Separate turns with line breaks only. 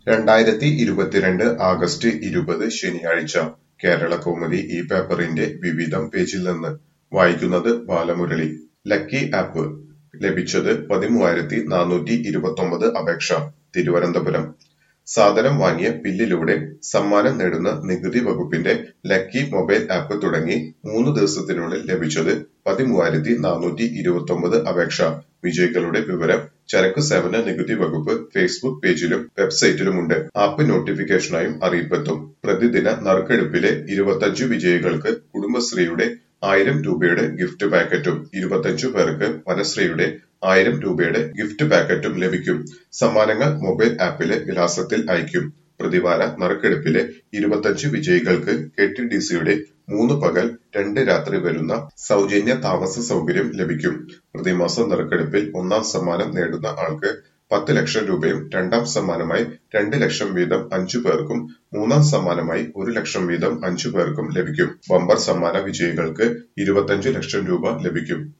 രണ്ടായിരത്തി ഇരുപത്തിരണ്ട് ആഗസ്റ്റ് ഇരുപത് ശനിയാഴ്ച കേരളകൗമുദി ഈ പേപ്പറിന്റെ വിവിധം പേജിൽ നിന്ന് വായിക്കുന്നത് ബാലമുരളി ലക്കി ആപ്പ് ലഭിച്ചത് പതിമൂവായിരത്തി നാനൂറ്റി ഇരുപത്തൊമ്പത് അപേക്ഷ തിരുവനന്തപുരം സാധനം വാങ്ങിയ ബില്ലിലൂടെ സമ്മാനം നേടുന്ന നികുതി വകുപ്പിന്റെ ലക്കി മൊബൈൽ ആപ്പ് തുടങ്ങി മൂന്ന് ദിവസത്തിനുള്ളിൽ ലഭിച്ചത് പതിമൂവായിരത്തി നാനൂറ്റി ഇരുപത്തൊമ്പത് അപേക്ഷ വിജയികളുടെ വിവരം ചരക്ക് സേവന നികുതി വകുപ്പ് ഫേസ്ബുക്ക് പേജിലും വെബ്സൈറ്റിലുമുണ്ട് ആപ്പ് നോട്ടിഫിക്കേഷനായും അറിയിപ്പെത്തും പ്രതിദിന നറുക്കെടുപ്പിലെ ഇരുപത്തഞ്ചു വിജയികൾക്ക് കുടുംബശ്രീയുടെ ആയിരം രൂപയുടെ ഗിഫ്റ്റ് പാക്കറ്റും ഇരുപത്തഞ്ചു പേർക്ക് വനശ്രീയുടെ ആയിരം രൂപയുടെ ഗിഫ്റ്റ് പാക്കറ്റും ലഭിക്കും സമ്മാനങ്ങൾ മൊബൈൽ ആപ്പിലെ വിലാസത്തിൽ അയക്കും പ്രതിവാര നറുക്കെടുപ്പിലെ ഇരുപത്തഞ്ച് വിജയികൾക്ക് കെ ടി ഡി സിയുടെ മൂന്ന് പകൽ രണ്ട് രാത്രി വരുന്ന സൗജന്യ താമസ സൗകര്യം ലഭിക്കും പ്രതിമാസ നറുക്കെടുപ്പിൽ ഒന്നാം സമ്മാനം നേടുന്ന ആൾക്ക് പത്ത് ലക്ഷം രൂപയും രണ്ടാം സമ്മാനമായി രണ്ട് ലക്ഷം വീതം അഞ്ചു പേർക്കും മൂന്നാം സമ്മാനമായി ഒരു ലക്ഷം വീതം അഞ്ചു പേർക്കും ലഭിക്കും ബമ്പർ സമ്മാന വിജയികൾക്ക് ഇരുപത്തഞ്ചു ലക്ഷം രൂപ ലഭിക്കും